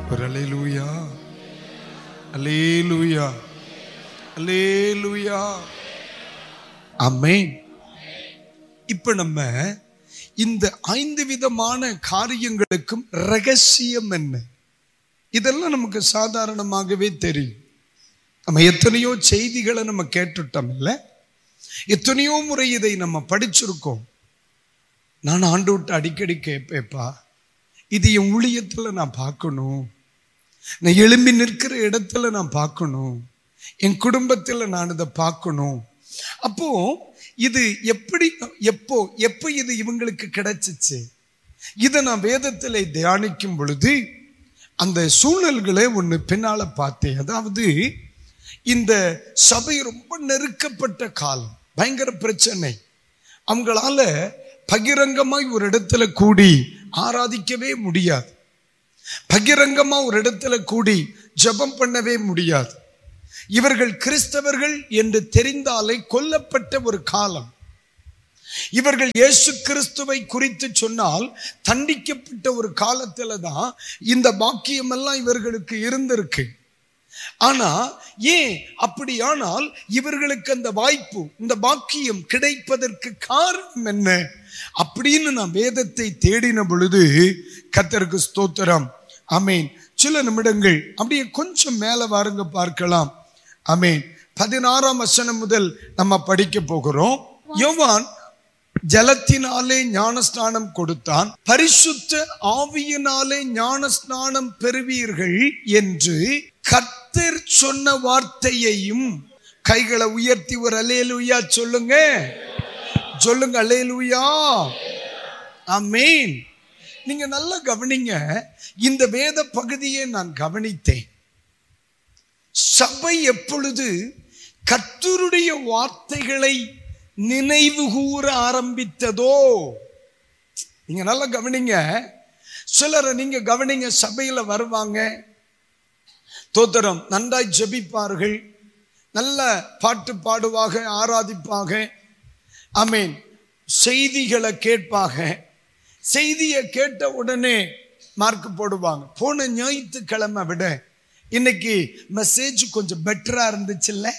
ஒரு alleluia alleluia alleluia ஆமென் இப்ப நம்ம இந்த ஐந்து விதமான காரியங்களுக்கும் ரகசியம் என்ன இதெல்லாம் நமக்கு சாதாரணமாகவே தெரியும் நம்ம எத்தனையோ செய்திகளை நம்ம கேட்டுட்டோம் இல்ல எத்தனையோ முறை இதை நம்ம படிச்சிருக்கோம் நான் ஆண்டு விட்டு அடிக்கடி கேட்பேப்பா இது என் ஊழியத்துல நான் பார்க்கணும் நான் எழும்பி நிற்கிற இடத்துல நான் பார்க்கணும் என் குடும்பத்துல நான் இதை பார்க்கணும் அப்போ இது எப்படி எப்போ எப்போ இது இவங்களுக்கு கிடைச்சிச்சு இதை நான் வேதத்தில் தியானிக்கும் பொழுது அந்த சூழல்களை ஒன்று பின்னால பார்த்தேன் அதாவது இந்த சபை ரொம்ப நெருக்கப்பட்ட காலம் பயங்கர பிரச்சனை அவங்களால பகிரங்கமாய் ஒரு இடத்துல கூடி ஆராதிக்கவே முடியாது பகிரங்கமா ஒரு இடத்துல கூடி ஜெபம் பண்ணவே முடியாது இவர்கள் கிறிஸ்தவர்கள் என்று தெரிந்தாலே கொல்லப்பட்ட ஒரு காலம் இவர்கள் இயேசு கிறிஸ்துவை குறித்து சொன்னால் தண்டிக்கப்பட்ட ஒரு காலத்துல தான் இந்த பாக்கியம் எல்லாம் இவர்களுக்கு இருந்திருக்கு ஆனா ஏன் அப்படியானால் இவர்களுக்கு அந்த வாய்ப்பு இந்த பாக்கியம் கிடைப்பதற்கு காரணம் என்ன அப்படின்னு நான் வேதத்தை தேடின பொழுது கத்தருக்கு ஸ்தோத்திரம் அமேன் சில நிமிடங்கள் அப்படியே கொஞ்சம் மேல வாருங்க பார்க்கலாம் அமேன் பதினாறாம் வசனம் முதல் நம்ம படிக்க போகிறோம் யோவான் ஜலத்தினாலே ஞானஸ்நானம் கொடுத்தான் பரிசுத்த ஆவியினாலே ஞானஸ்நானம் பெறுவீர்கள் என்று கர்த்தர் சொன்ன வார்த்தையையும் கைகளை உயர்த்தி ஒரு அலேலுயா சொல்லுங்க சொல்லுங்க அலேலுயா ஆமேன் நீங்க நல்லா கவனிங்க இந்த வேத பகுதியை நான் கவனித்தேன் சபை எப்பொழுது கர்த்தருடைய வார்த்தைகளை நினைவு கூற ஆரம்பித்ததோ நீங்க நல்லா கவனிங்க சிலரை நீங்க கவனிங்க சபையில வருவாங்க தோத்திரம் நன்றாய் ஜெபிப்பார்கள் நல்ல பாட்டு பாடுவாக ஆராதிப்பாக அமீன் செய்திகளை கேட்பாங்க செய்தியை கேட்ட உடனே மார்க் போடுவாங்க போன ஞாயிற்றுக்கிழமை விட இன்னைக்கு மெசேஜ் கொஞ்சம் பெட்டரா இருந்துச்சுல்ல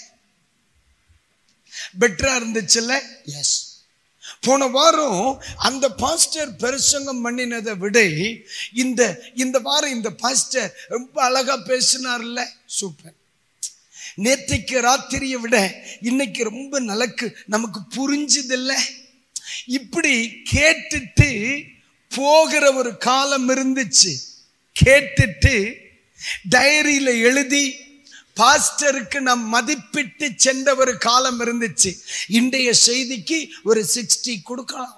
பெட்டரா இருந்துச்சுல்ல எஸ் போன வாரம் அந்த பாஸ்டர் பெருசங்கம் பண்ணினதை விட இந்த இந்த வாரம் இந்த பாஸ்டர் ரொம்ப அழகா பேசினார்ல சூப்பர் நேற்றைக்கு ராத்திரியை விட இன்னைக்கு ரொம்ப நலக்கு நமக்கு புரிஞ்சுதில்ல இப்படி கேட்டுட்டு போகிற ஒரு காலம் இருந்துச்சு கேட்டுட்டு டைரியில எழுதி பாஸ்டருக்கு நாம் மதிப்பிட்டு சென்ற ஒரு காலம் இருந்துச்சு இன்றைய செய்திக்கு ஒரு சிக்ஸ்டி கொடுக்கலாம்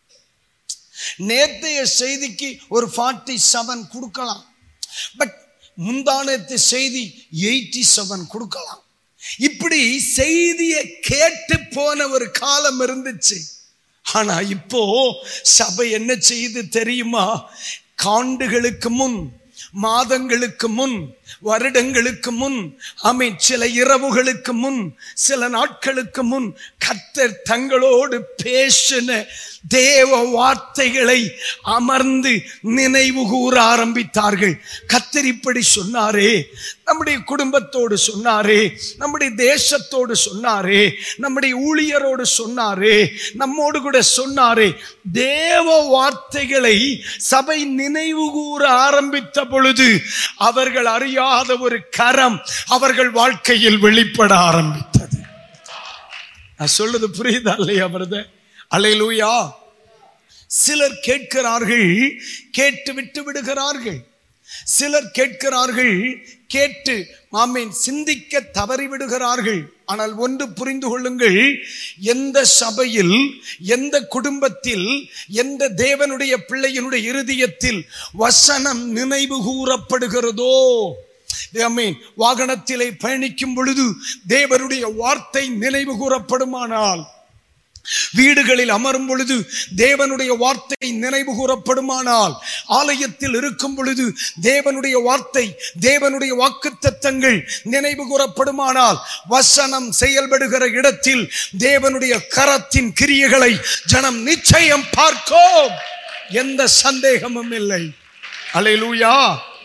நேத்தைய செய்திக்கு ஒரு ஃபார்ட்டி செவன் கொடுக்கலாம் பட் முந்தானத்து செய்தி எயிட்டி செவன் கொடுக்கலாம் இப்படி செய்தியை கேட்டு போன ஒரு காலம் இருந்துச்சு ஆனா இப்போ சபை என்ன செய்து தெரியுமா காண்டுகளுக்கு முன் மாதங்களுக்கு முன் வருடங்களுக்கு முன் அமை சில இரவுகளுக்கு முன் சில நாட்களுக்கு முன் கத்தர் தங்களோடு பேசின தேவ வார்த்தைகளை அமர்ந்து நினைவு கூற ஆரம்பித்தார்கள் கத்தர் இப்படி சொன்னாரே நம்முடைய குடும்பத்தோடு சொன்னாரே நம்முடைய தேசத்தோடு சொன்னாரே நம்முடைய ஊழியரோடு சொன்னாரே நம்மோடு கூட சொன்னாரே தேவ வார்த்தைகளை சபை நினைவு கூற ஆரம்பித்த பொழுது அவர்கள் அறியாத ஒரு கரம் அவர்கள் வாழ்க்கையில் வெளிப்பட ஆரம்பித்தது நான் சொல்றது புரியுதா இல்லையா பிரதர் அலையிலூயா சிலர் கேட்கிறார்கள் கேட்டு விட்டு விடுகிறார்கள் சிலர் கேட்கிறார்கள் கேட்டு மாமேன் சிந்திக்க தவறி விடுகிறார்கள் ஆனால் ஒன்று புரிந்து கொள்ளுங்கள் எந்த சபையில் எந்த குடும்பத்தில் எந்த தேவனுடைய பிள்ளையினுடைய இருதயத்தில் வசனம் நினைவு கூறப்படுகிறதோ மீன் வாகனத்திலே பயணிக்கும் பொழுது தேவனுடைய வார்த்தை நினைவு கூறப்படுமானால் வீடுகளில் அமரும் பொழுது தேவனுடைய வார்த்தை நினைவு கூறப்படுமானால் ஆலயத்தில் இருக்கும் பொழுது தேவனுடைய வார்த்தை தேவனுடைய வாக்கு தத்தங்கள் நினைவு கூறப்படுமானால் வசனம் செயல்படுகிற இடத்தில் தேவனுடைய கரத்தின் கிரியைகளை ஜனம் நிச்சயம் பார்க்கும் எந்த சந்தேகமும் இல்லை அலையிலூயா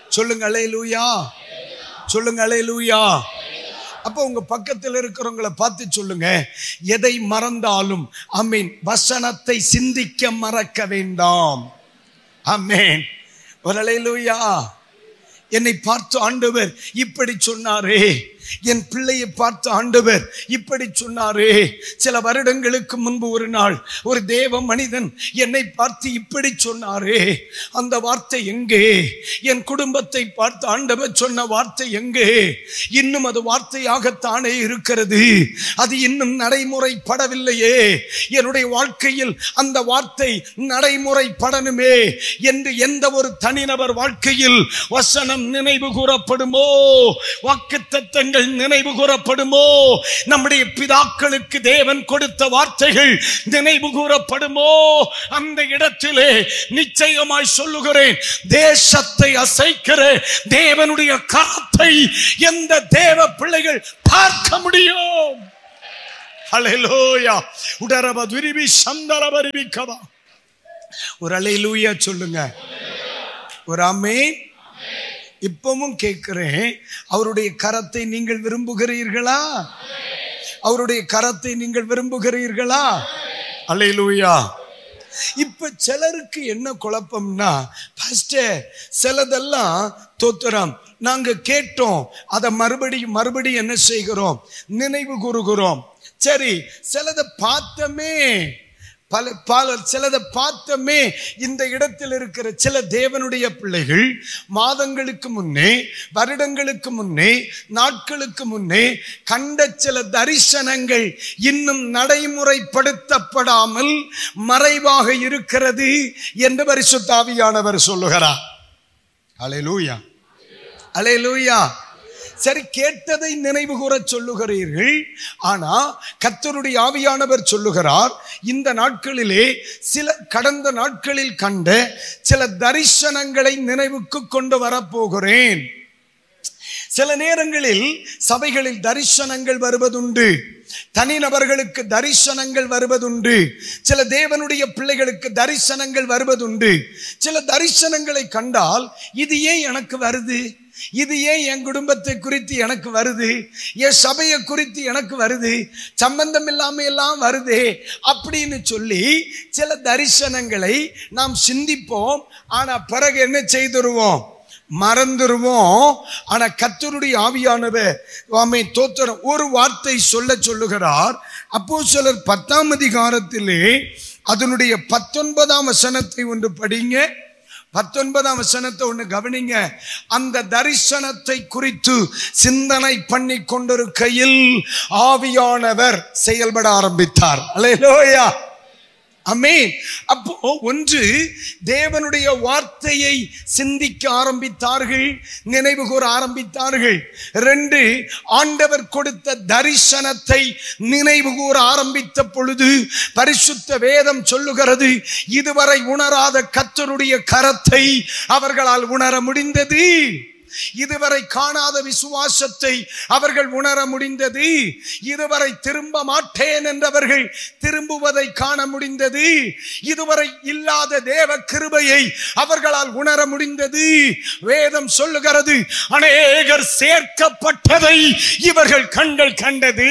சொல்லுங்க அலையலூயா சொல்லுங்க அலையலூயா அப்போ உங்க பக்கத்தில் இருக்கிறவங்கள பார்த்து சொல்லுங்க எதை மறந்தாலும் அமீன் வசனத்தை சிந்திக்க மறக்க வேண்டாம் அமேன் ஒரு அலையலூயா என்னை பார்த்து ஆண்டவர் இப்படி சொன்னாரே என் பிள்ளையை பார்த்து ஆண்டவர் இப்படி சொன்னாரே சில வருடங்களுக்கு முன்பு ஒரு நாள் ஒரு தேவ மனிதன் என்னை பார்த்து இப்படி சொன்னாரே அந்த வார்த்தை எங்கே என் குடும்பத்தை பார்த்து ஆண்டவர் சொன்ன வார்த்தை எங்கே இன்னும் அது வார்த்தையாகத்தானே இருக்கிறது அது இன்னும் நடைமுறைப்படவில்லையே என்னுடைய வாழ்க்கையில் அந்த வார்த்தை நடைமுறைப்படணுமே என்று எந்த ஒரு தனிநபர் வாழ்க்கையில் வசனம் நினைவு கூறப்படுமோ வாக்கு தத்தங்கள் நினைவு கூறப்படுமோ நம்முடைய பிதாக்களுக்கு தேவன் கொடுத்த வார்த்தைகள் நினைவு கூறப்படுமோ அந்த இடத்திலே நிச்சயமாய் சொல்லுகிறேன் தேசத்தை அசைக்கிற தேவனுடைய கரத்தை எந்த தேவ பிள்ளைகள் பார்க்க முடியும் ஹalleluya உடரப துரிபி சந்தரபரிபிக்கவா ஒரு அலையிலூயா சொல்லுங்க ஒரு அம்மே இப்பவும் கேட்கிறேன் அவருடைய கரத்தை நீங்கள் விரும்புகிறீர்களா அவருடைய கரத்தை நீங்கள் விரும்புகிறீர்களா அலையிலூயா இப்ப சிலருக்கு என்ன குழப்பம்னா ஃபர்ஸ்ட் சிலதெல்லாம் தோத்துறோம் நாங்க கேட்டோம் அதை மறுபடியும் மறுபடியும் என்ன செய்கிறோம் நினைவு கூறுகிறோம் சரி சிலதை பார்த்தமே பல பல சிலதை பார்த்தமே இந்த இடத்தில் இருக்கிற சில தேவனுடைய பிள்ளைகள் மாதங்களுக்கு முன்னே வருடங்களுக்கு முன்னே நாட்களுக்கு முன்னே கண்ட சில தரிசனங்கள் இன்னும் நடைமுறைப்படுத்தப்படாமல் மறைவாக இருக்கிறது என்று பரிசுத்தாவியானவர் சொல்லுகிறார் அலையலூயா அலையலூயா சரி கேட்டதை நினைவு கூற சொல்லுகிறீர்கள் ஆனா கத்தருடைய ஆவியானவர் சொல்லுகிறார் இந்த நாட்களிலே சில கடந்த நாட்களில் கண்ட சில தரிசனங்களை நினைவுக்கு கொண்டு வரப்போகிறேன் சில நேரங்களில் சபைகளில் தரிசனங்கள் வருவதுண்டு தனிநபர்களுக்கு தரிசனங்கள் வருவதுண்டு சில தேவனுடைய பிள்ளைகளுக்கு தரிசனங்கள் வருவதுண்டு சில தரிசனங்களை கண்டால் இது ஏன் எனக்கு வருது இது ஏன் என் குடும்பத்தை குறித்து எனக்கு வருது என் சபையை குறித்து எனக்கு வருது சம்பந்தம் இல்லாம எல்லாம் வருதே அப்படின்னு சொல்லி சில தரிசனங்களை நாம் சிந்திப்போம் ஆனா பிறகு என்ன செய்துருவோம் மறந்துருவோம் ஆனா கத்தருடைய ஆவியானவர் ஆமை தோத்திரம் ஒரு வார்த்தை சொல்ல சொல்லுகிறார் அப்போ சிலர் பத்தாம் அதிகாரத்திலே அதனுடைய பத்தொன்பதாம் வசனத்தை ஒன்று படிங்க பத்தொன்பதாம் வசனத்தை ஒன்று கவனிங்க அந்த தரிசனத்தை குறித்து சிந்தனை பண்ணி கொண்டிருக்கையில் ஆவியானவர் செயல்பட ஆரம்பித்தார் அல்லேலூயா அமேன் அப்போ ஒன்று தேவனுடைய வார்த்தையை சிந்திக்க ஆரம்பித்தார்கள் நினைவு கூற ஆரம்பித்தார்கள் ரெண்டு ஆண்டவர் கொடுத்த தரிசனத்தை நினைவு கூற ஆரம்பித்த பொழுது பரிசுத்த வேதம் சொல்லுகிறது இதுவரை உணராத கத்தருடைய கரத்தை அவர்களால் உணர முடிந்தது இதுவரை காணாத விசுவாசத்தை அவர்கள் உணர முடிந்தது இதுவரை திரும்ப மாட்டேன் என்றவர்கள் திரும்புவதை காண முடிந்தது இதுவரை இல்லாத தேவ கிருபையை அவர்களால் உணர முடிந்தது வேதம் சொல்லுகிறது அநேகர் சேர்க்கப்பட்டதை இவர்கள் கண்கள் கண்டது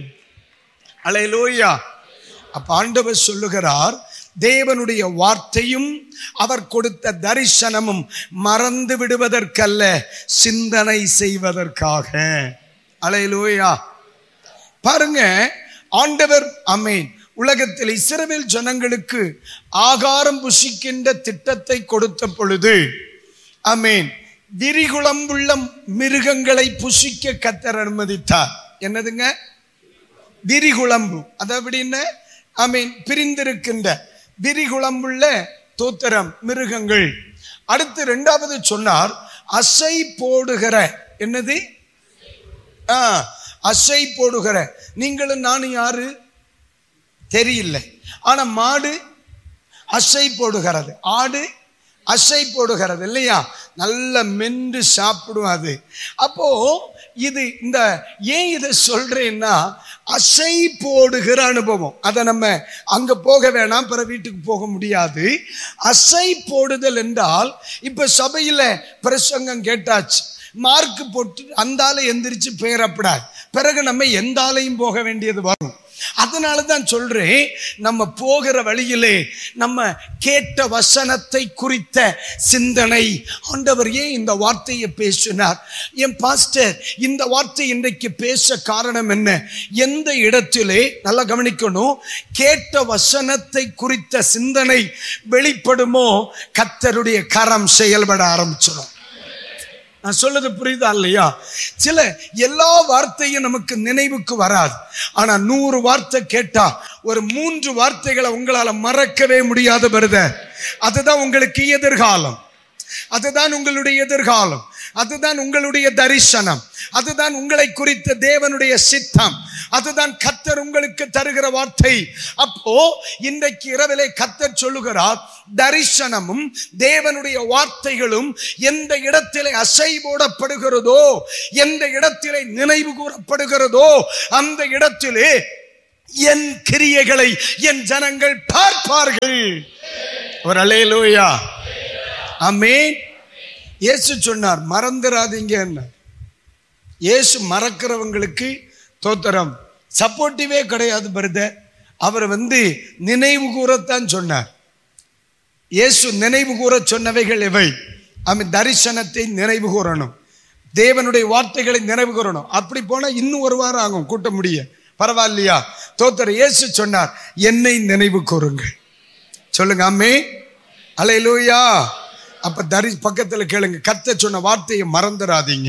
அலையலூயா அப்ப ஆண்டவர் சொல்லுகிறார் தேவனுடைய வார்த்தையும் அவர் கொடுத்த தரிசனமும் மறந்து விடுவதற்கல்ல சிந்தனை செய்வதற்காக அலையலூயா பாருங்க ஆண்டவர் அமேன் உலகத்தில் இஸ்ரவேல் ஜனங்களுக்கு ஆகாரம் புசிக்கின்ற திட்டத்தை கொடுத்த பொழுது அமேன் விரிகுளம்புள்ள மிருகங்களை புசிக்க கத்தர் அனுமதித்தார் என்னதுங்க விரிகுளம்பு அது அப்படின்னு ஐ மீன் பிரிந்திருக்கின்ற விரிகுளம்புள்ள தோத்திரம் மிருகங்கள் அடுத்து ரெண்டாவது சொன்னார் அசை போடுகிற என்னது ஆ, அசை போடுகிற நீங்களும் நானும் யாரு தெரியல ஆனா மாடு அசை போடுகிறது ஆடு அசை போடுகிறது இல்லையா நல்ல மென்று சாப்பிடும் அது அப்போ இது இந்த ஏன் இதை சொல்றேன்னா அசை போடுகிற அனுபவம் அதை நம்ம அங்க போக வேணாம் பிற வீட்டுக்கு போக முடியாது அசை போடுதல் என்றால் இப்ப சபையில பிரசங்கம் கேட்டாச்சு மார்க் போட்டு அந்தால எந்திரிச்சு பெயரப்படாது பிறகு நம்ம எந்த ஆலையும் போக வேண்டியது வரும் அதனால தான் சொல்றேன் நம்ம போகிற வழியிலே நம்ம கேட்ட வசனத்தை குறித்த சிந்தனை ஆண்டவர் ஏன் இந்த வார்த்தையை பேசினார் என் பாஸ்டர் இந்த வார்த்தை இன்றைக்கு பேச காரணம் என்ன எந்த இடத்திலே நல்லா கவனிக்கணும் கேட்ட வசனத்தை குறித்த சிந்தனை வெளிப்படுமோ கத்தருடைய கரம் செயல்பட ஆரம்பிச்சிடும் நான் சொல்றது புரியுதா இல்லையா சில எல்லா வார்த்தையும் நமக்கு நினைவுக்கு வராது ஆனா நூறு வார்த்தை கேட்டா ஒரு மூன்று வார்த்தைகளை உங்களால மறக்கவே முடியாத வருத அதுதான் உங்களுக்கு எதிர்காலம் அதுதான் உங்களுடைய எதிர்காலம் அதுதான் உங்களுடைய தரிசனம் அதுதான் உங்களை குறித்த தேவனுடைய சித்தம் அதுதான் கத்தர் உங்களுக்கு தருகிற வார்த்தை அப்போ இன்றைக்கு இரவிலே கத்தர் சொல்லுகிறார் தரிசனமும் தேவனுடைய வார்த்தைகளும் எந்த இடத்திலே அசை போடப்படுகிறதோ எந்த இடத்திலே நினைவு கூறப்படுகிறதோ அந்த இடத்திலே என் கிரியைகளை என் ஜனங்கள் பார்ப்பார்கள் ஒரு அலையலூயா அமேன் இயேசு சொன்னார் மறந்துடாதீங்க என்ன இயேசு மறக்கிறவங்களுக்கு தோத்திரம் சப்போர்ட்டிவே கிடையாது பிரதர் அவர் வந்து நினைவு கூறத்தான் சொன்னார் இயேசு நினைவு கூற சொன்னவைகள் எவை அவன் தரிசனத்தை நினைவு கூறணும் தேவனுடைய வார்த்தைகளை நினைவு கூறணும் அப்படி போனா இன்னும் ஒரு வாரம் ஆகும் கூட்ட முடிய பரவாயில்லையா தோத்தர் இயேசு சொன்னார் என்னை நினைவு கூறுங்கள் சொல்லுங்க அம்மே அலையிலூயா அப்ப தரி பக்கத்துல கேளுங்க கத்த சொன்ன வார்த்தையை மறந்துடாதீங்க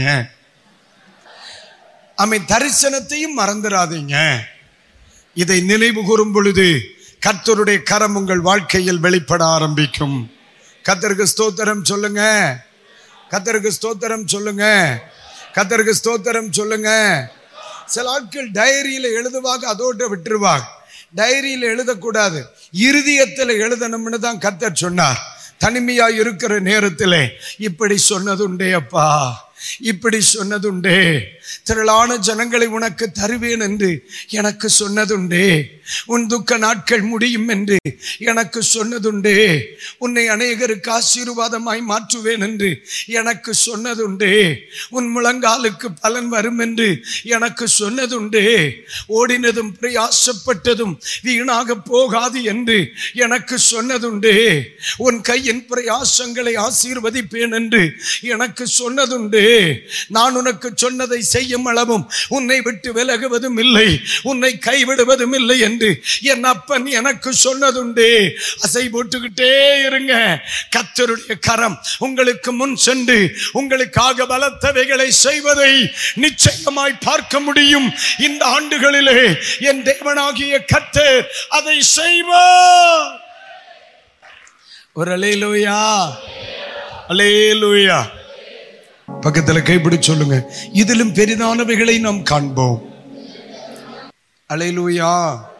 அமை தரிசனத்தையும் மறந்துடாதீங்க இதை நினைவு கூறும் பொழுது கர்த்தருடைய கரம் உங்கள் வாழ்க்கையில் வெளிப்பட ஆரம்பிக்கும் கத்தருக்கு ஸ்தோத்திரம் சொல்லுங்க கத்தருக்கு ஸ்தோத்திரம் சொல்லுங்க கத்தருக்கு ஸ்தோத்திரம் சொல்லுங்க சில ஆட்கள் டைரியில எழுதுவாங்க அதோட விட்டுருவாங்க டைரியில எழுதக்கூடாது இருதயத்தில் எழுதணும்னு தான் கத்தர் சொன்னார் தனிமையா இருக்கிற நேரத்திலே இப்படி சொன்னதுண்டே அப்பா இப்படி சொன்னதுண்டே திரளான ஜனங்களை உனக்கு தருவேன் என்று எனக்கு சொன்னதுண்டே உன் துக்க நாட்கள் முடியும் என்று எனக்கு சொன்னதுண்டே உன்னை அநேகருக்கு ஆசீர்வாதமாய் மாற்றுவேன் என்று எனக்கு சொன்னதுண்டே உன் முழங்காலுக்கு பலன் வரும் என்று எனக்கு சொன்னதுண்டே ஓடினதும் பிரயாசப்பட்டதும் வீணாக போகாது என்று எனக்கு சொன்னதுண்டே உன் கையின் பிரயாசங்களை ஆசீர்வதிப்பேன் என்று எனக்கு சொன்னதுண்டே நான் உனக்கு சொன்னதை செய்யும் அளவும் உன்னை விட்டு விலகுவதும் இல்லை உன்னை கைவிடுவதும் இல்லை என்று என் அப்பன் எனக்கு சொன்னதுண்டே அசை போட்டுக்கிட்டே இருங்க கத்தருடைய கரம் உங்களுக்கு முன் சென்று உங்களுக்காக பலத்தவைகளை செய்வதை நிச்சயமாய் பார்க்க முடியும் இந்த ஆண்டுகளிலே என் தேவனாகிய கத்தர் அதை செய்வார் ஒரு அலையிலூயா அலேலூயா பக்கத்துல கைப்பிடி சொல்லுங்க இதிலும் பெரிதானவைகளை நாம் காண்போம் அலையிலூயா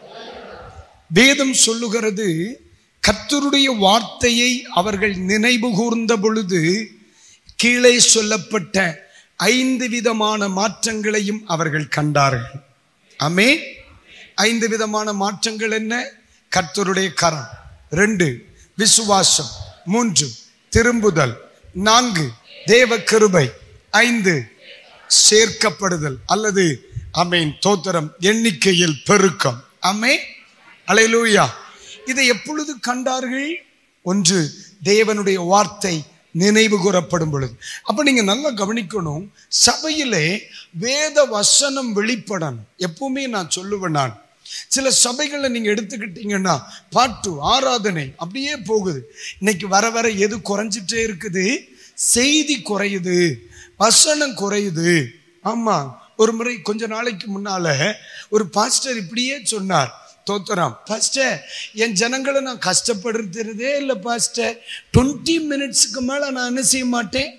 வேதம் சொல்லுகிறது கர்த்தருடைய வார்த்தையை அவர்கள் நினைவு கூர்ந்த பொழுது கீழே சொல்லப்பட்ட ஐந்து விதமான மாற்றங்களையும் அவர்கள் கண்டார்கள் ஆமே ஐந்து விதமான மாற்றங்கள் என்ன கர்த்தருடைய கரம் ரெண்டு விசுவாசம் மூன்று திரும்புதல் நான்கு தேவ கிருபை ஐந்து சேர்க்கப்படுதல் அல்லது அமேன் தோத்திரம் எண்ணிக்கையில் பெருக்கம் அமே அலையிலூயா இதை எப்பொழுது கண்டார்கள் ஒன்று தேவனுடைய வார்த்தை நினைவு கூறப்படும் பொழுது அப்ப நீங்க நல்லா கவனிக்கணும் சபையிலே வேத வசனம் வெளிப்படணும் எப்பவுமே நான் சொல்லுவேன் நான் சில சபைகளை நீங்க எடுத்துக்கிட்டீங்கன்னா பாட்டு ஆராதனை அப்படியே போகுது இன்னைக்கு வர வர எது குறைஞ்சிட்டே இருக்குது செய்தி குறையுது வசனம் குறையுது ஆமா ஒரு முறை கொஞ்ச நாளைக்கு முன்னால ஒரு பாஸ்டர் இப்படியே சொன்னார் தோத்துறாம் பாஸ்டர் என் ஜனங்களை நான் கஷ்டப்படுறதே இல்லை பாஸ்டர் டுவெண்ட்டி மினிட்ஸுக்கு மேல நான் என்ன செய்ய மாட்டேன்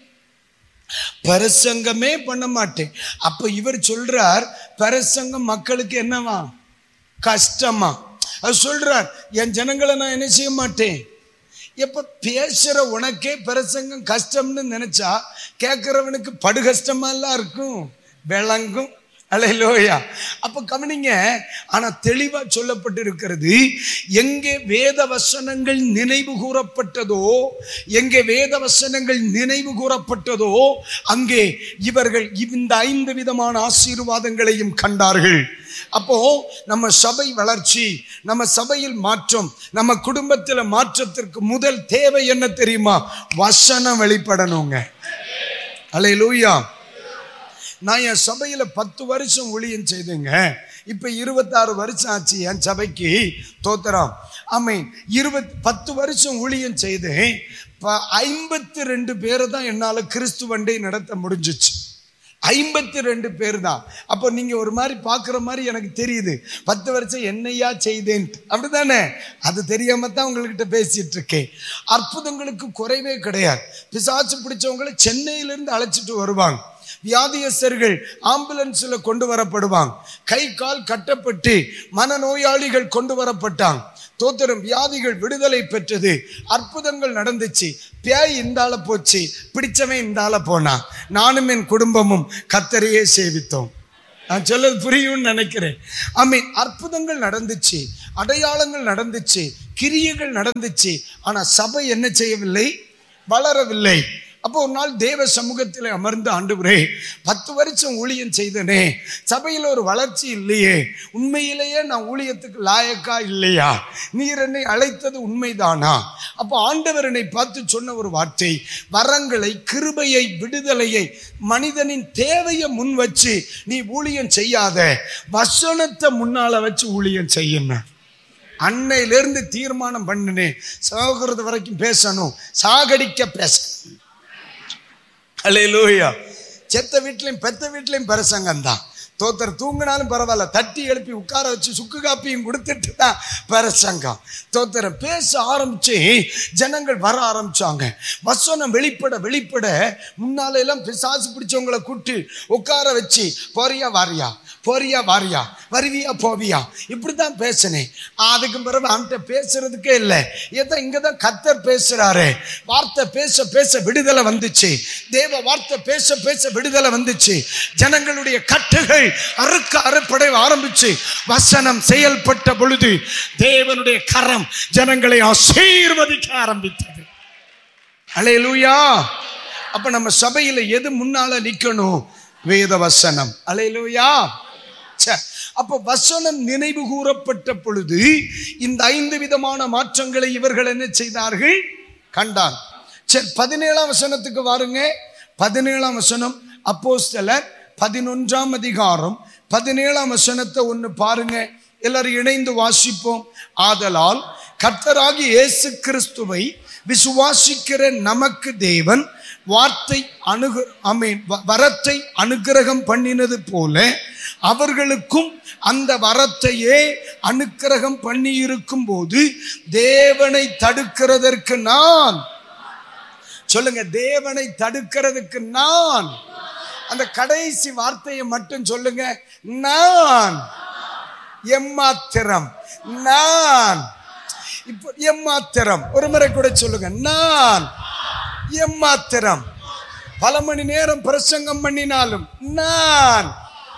பரசங்கமே பண்ண மாட்டேன் அப்ப இவர் சொல்றார் பரசங்கம் மக்களுக்கு என்னவா கஷ்டமா அது சொல்றார் என் ஜனங்களை நான் என்ன செய்ய மாட்டேன் எப்ப பேசுற உனக்கே பிரசங்கம் கஷ்டம்னு நினைச்சா கேட்கிறவனுக்கு படு கஷ்டமாலாம் இருக்கும் விளங்கும் அலையிலோயா அப்ப கவனிங்க ஆனா தெளிவா சொல்லப்பட்டிருக்கிறது எங்கே வேத வசனங்கள் நினைவு கூறப்பட்டதோ எங்கே வேத வசனங்கள் நினைவு கூறப்பட்டதோ அங்கே இவர்கள் இந்த ஐந்து விதமான ஆசீர்வாதங்களையும் கண்டார்கள் அப்போ நம்ம சபை வளர்ச்சி நம்ம சபையில் மாற்றம் நம்ம குடும்பத்தில் மாற்றத்திற்கு முதல் தேவை என்ன தெரியுமா வசனம் வெளிப்படணுங்க அலையிலூயா நான் என் சபையில் பத்து வருஷம் ஊழியம் செய்தேங்க இப்போ இருபத்தாறு வருஷம் ஆச்சு என் சபைக்கு தோத்திரம் ஆமை இருபத் பத்து வருஷம் ஊழியம் செய்தேன் ஐம்பத்தி ரெண்டு பேரை தான் என்னால் கிறிஸ்துவண்டை நடத்த முடிஞ்சிச்சு ஐம்பத்தி ரெண்டு பேர் தான் அப்போ நீங்க ஒரு மாதிரி பார்க்குற மாதிரி எனக்கு தெரியுது பத்து வருஷம் என்னையா செய்தேன் அப்படிதானே அது தெரியாம தான் உங்கள்கிட்ட பேசிட்டு இருக்கேன் அற்புதங்களுக்கு குறைவே கிடையாது பிசாசு பிடிச்சவங்களை சென்னையிலிருந்து அழைச்சிட்டு வருவாங்க வியாதியஸ்தர்கள் ஆம்புலன்ஸ்ல கொண்டு வரப்படுவாங்க கை கால் கட்டப்பட்டு மனநோயாளிகள் கொண்டு வரப்பட்டாங்க தோத்திரம் வியாதிகள் விடுதலை பெற்றது அற்புதங்கள் நடந்துச்சு பேய் இந்தால போச்சு பிடிச்சவன் இந்தால போனான் நானும் என் குடும்பமும் கத்தரையே சேவித்தோம் நான் சொல்றது புரியும்னு நினைக்கிறேன் ஐ மீன் அற்புதங்கள் நடந்துச்சு அடையாளங்கள் நடந்துச்சு கிரியைகள் நடந்துச்சு ஆனா சபை என்ன செய்யவில்லை வளரவில்லை அப்போ ஒரு நாள் தேவ சமூகத்தில் அமர்ந்து ஆண்டுகிறே பத்து வருஷம் ஊழியம் செய்தனே சபையில் ஒரு வளர்ச்சி இல்லையே உண்மையிலேயே நான் ஊழியத்துக்கு லாயக்கா இல்லையா நீர் என்னை அழைத்தது உண்மைதானா அப்போ ஆண்டவர் என்னை பார்த்து சொன்ன ஒரு வார்த்தை வரங்களை கிருபையை விடுதலையை மனிதனின் தேவையை முன் வச்சு நீ ஊழியம் செய்யாத வசனத்தை முன்னால வச்சு ஊழியம் செய்யணும் அன்னையிலிருந்து தீர்மானம் பண்ணினேன் சாகிறது வரைக்கும் பேசணும் சாகடிக்க பேசணும் அலையிலூயா செத்த வீட்லையும் பெத்த வீட்லையும் பிரசங்கம் தான் தோத்தர் தூங்கினாலும் பரவாயில்ல தட்டி எழுப்பி உட்கார வச்சு சுக்கு காப்பியும் கொடுத்துட்டு தான் பிரசங்கம் தோத்தரை பேச ஆரம்பிச்சு ஜனங்கள் வர ஆரம்பிச்சாங்க வசனம் வெளிப்பட வெளிப்பட முன்னால எல்லாம் பிசாசு பிடிச்சவங்களை கூட்டு உட்கார வச்சு போறியா வாரியா போறியா வாரியா வருவியா போவியா இப்படிதான் பேசினேன் அதுக்கு பிறகு அவன்கிட்ட பேசுறதுக்கே இல்லை ஏதோ இங்க தான் கத்தர் பேசுறாரு வார்த்தை பேச பேச விடுதலை வந்துச்சு தேவ வார்த்தை பேச பேச விடுதலை வந்துச்சு ஜனங்களுடைய கட்டுகள் அறுக்க அறுப்படை ஆரம்பிச்சு வசனம் செயல்பட்ட பொழுது தேவனுடைய கரம் ஜனங்களை ஆசீர்வதிக்க ஆரம்பித்தது அலையலூயா அப்ப நம்ம சபையில எது முன்னால நிக்கணும் வேத வசனம் அலையலூயா அப்ப வசனம் நினைவு கூறப்பட்ட பொழுது இந்த ஐந்து விதமான மாற்றங்களை இவர்கள் என்ன செய்தார்கள் கண்டான் சரி பதினேழாம் வசனத்துக்கு வாருங்க பதினேழாம் வசனம் அப்போஸ்தலர் பதினொன்றாம் அதிகாரம் பதினேழாம் வசனத்தை ஒன்று பாருங்க எல்லாரும் இணைந்து வாசிப்போம் ஆதலால் கர்த்தராகி இயேசு கிறிஸ்துவை விசுவாசிக்கிற நமக்கு தேவன் வார்த்தை அணுகு அமை வரத்தை அனுகிரகம் பண்ணினது போல அவர்களுக்கும் அந்த வரத்தையே அனுக்கிரகம் பண்ணி இருக்கும் போது தேவனை தடுக்கிறதற்கு நான் சொல்லுங்க தேவனை தடுக்கிறதுக்கு நான் அந்த கடைசி வார்த்தையை மட்டும் சொல்லுங்க நான் எம்மாத்திரம் நான் இப்போ எம்மாத்திரம் ஒரு முறை கூட சொல்லுங்க நான் எம்மாத்திரம் பல மணி நேரம் பிரசங்கம் பண்ணினாலும் நான்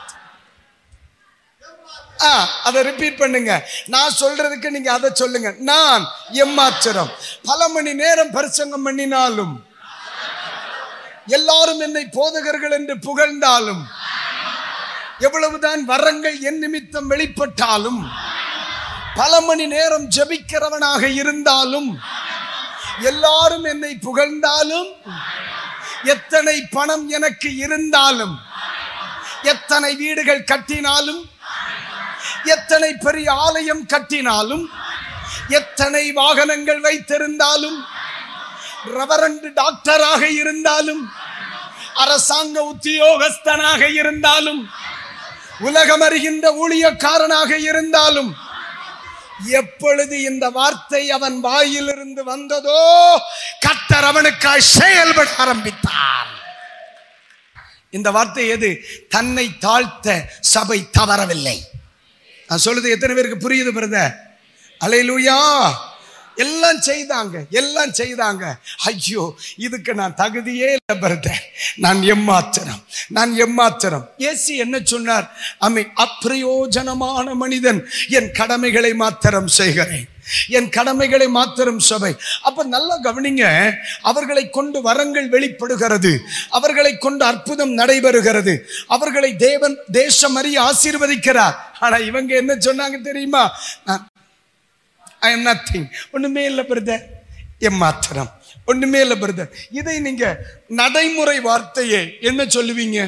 ஆ அதை ரிப்பீட் பண்ணுங்க நான் சொல்றதுக்கு நீங்க அதை சொல்லுங்க நான் எம்மாத்திரம் பல மணி நேரம் பிரசங்கம் பண்ணினாலும் எல்லாரும் என்னை போதகர்கள் என்று புகழ்ந்தாலும் எவ்வளவுதான் வரங்கள் என் நிமித்தம் வெளிப்பட்டாலும் பல மணி நேரம் ஜபிக்கிறவனாக இருந்தாலும் எல்லாரும் என்னை புகழ்ந்தாலும் எத்தனை பணம் எனக்கு இருந்தாலும் எத்தனை வீடுகள் கட்டினாலும் எத்தனை பெரிய ஆலயம் கட்டினாலும் எத்தனை வாகனங்கள் வைத்திருந்தாலும் ரெவரண்ட் டாக்டராக இருந்தாலும் அரசாங்க உத்தியோகஸ்தனாக இருந்தாலும் உலகம் அறிகின்ற ஊழியக்காரனாக இருந்தாலும் எப்பொழுது இந்த வார்த்தை அவன் வாயிலிருந்து வந்ததோ கத்தர் அவனுக்காய் செயல்பட ஆரம்பித்தார் இந்த வார்த்தை எது தன்னை தாழ்த்த சபை தவறவில்லை நான் சொல்றது எத்தனை பேருக்கு புரியுது பிரத அலையிலூயா எல்லாம் செய்தாங்க எல்லாம் செய்தாங்க ஐயோ இதுக்கு நான் தகுதியே இல்லை பிரதர் நான் எம்மாத்திரம் நான் எம்மாத்திரம் ஏசி என்ன சொன்னார் அமை அப்பிரயோஜனமான மனிதன் என் கடமைகளை மாத்திரம் செய்கிறேன் என் கடமைகளை மாத்திரம் சபை அப்ப நல்லா கவனிங்க அவர்களை கொண்டு வரங்கள் வெளிப்படுகிறது அவர்களை கொண்டு அற்புதம் நடைபெறுகிறது அவர்களை தேவன் தேசம் அறிய ஆசீர்வதிக்கிறார் ஆனா இவங்க என்ன சொன்னாங்க தெரியுமா நான் ஐ எம் நத்திங் ஒண்ணுமே இல்லை பிரதர் எம்மாத்திரம் ஒண்ணுமே இல்லை பிரதர் இதை நீங்க நடைமுறை வார்த்தையே என்ன சொல்லுவீங்க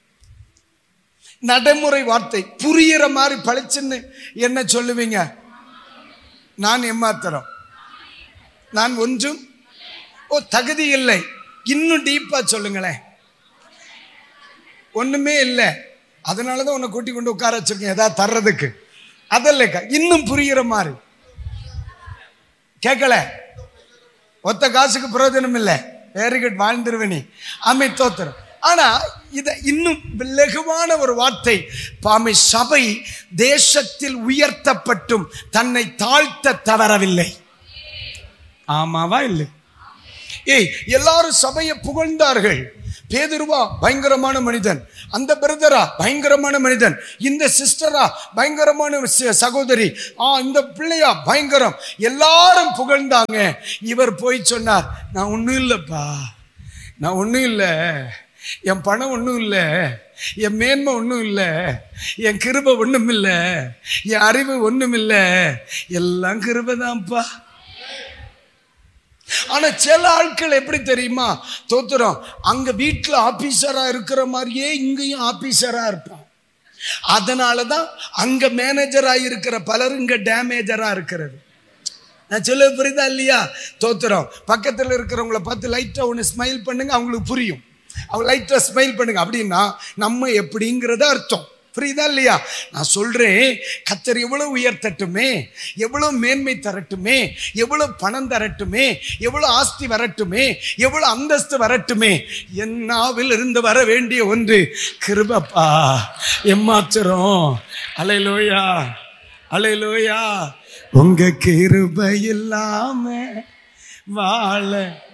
நடைமுறை வார்த்தை புரியிற மாதிரி பளிச்சுன்னு என்ன சொல்லுவீங்க நான் எம்மாத்திரம் நான் ஒன்றும் ஓ தகுதி இல்லை இன்னும் டீப்பா சொல்லுங்களேன் ஒண்ணுமே இல்லை அதனாலதான் உன்னை கூட்டி கொண்டு உட்கார வச்சிருக்கேன் ஏதாவது தர்றதுக்கு அதல்ல இன்னும் புரியிற மாதிரி கேட்கல ஒத்த காசுக்கு பிரயோஜனம் இல்லை வெரி குட் வாழ்ந்துருவனி அமை தோத்திரம் ஆனா இத இன்னும் லகுவான ஒரு வார்த்தை பாமை சபை தேசத்தில் உயர்த்தப்பட்டும் தன்னை தாழ்த்த தவறவில்லை ஆமாவா இல்லை ஏய் எல்லாரும் சபையை புகழ்ந்தார்கள் பேதுருவா பயங்கரமான மனிதன் அந்த பிரதரா பயங்கரமான மனிதன் இந்த சிஸ்டரா பயங்கரமான சி- சகோதரி ஆ இந்த பிள்ளையா பயங்கரம் எல்லாரும் புகழ்ந்தாங்க இவர் போய் சொன்னார் நான் ஒன்றும் இல்லைப்பா நான் ஒன்றும் இல்லை என் பணம் ஒன்றும் இல்லை என் மேன்மை ஒன்றும் இல்லை என் கிருபை ஒன்றும் இல்லை என் அறிவு ஒன்றும் இல்லை எல்லாம் கிருபை தான்ப்பா ஆனா சில ஆட்கள் எப்படி தெரியுமா தோத்துறோம் அங்க வீட்டுல ஆபீசரா இருக்கிற மாதிரியே இங்கேயும் ஆபீசரா இருப்பான் அதனாலதான் அங்க மேனேஜரா இருக்கிற பலர் இங்க டேமேஜரா இருக்கிறது நான் சொல்ல புரியுதா இல்லையா தோத்துறோம் பக்கத்துல இருக்கிறவங்கள பார்த்து லைட்டா ஒன்று ஸ்மைல் பண்ணுங்க அவங்களுக்கு புரியும் அவங்க லைட்டா ஸ்மைல் பண்ணுங்க அப்படின்னா நம்ம எப்படிங்கிறத அர்த்தம் புரியுதா இல்லையா நான் சொல்றேன் கத்தர் எவ்வளவு உயர்த்தட்டுமே எவ்வளவு மேன்மை தரட்டுமே எவ்வளவு பணம் தரட்டுமே எவ்வளவு ஆஸ்தி வரட்டுமே எவ்வளவு அந்தஸ்து வரட்டுமே என் நாவில் இருந்து வர வேண்டிய ஒன்று கிருபப்பா எம்மாத்திரம் அலையிலோயா அலையிலோயா உங்க கிருபை இல்லாம வாழ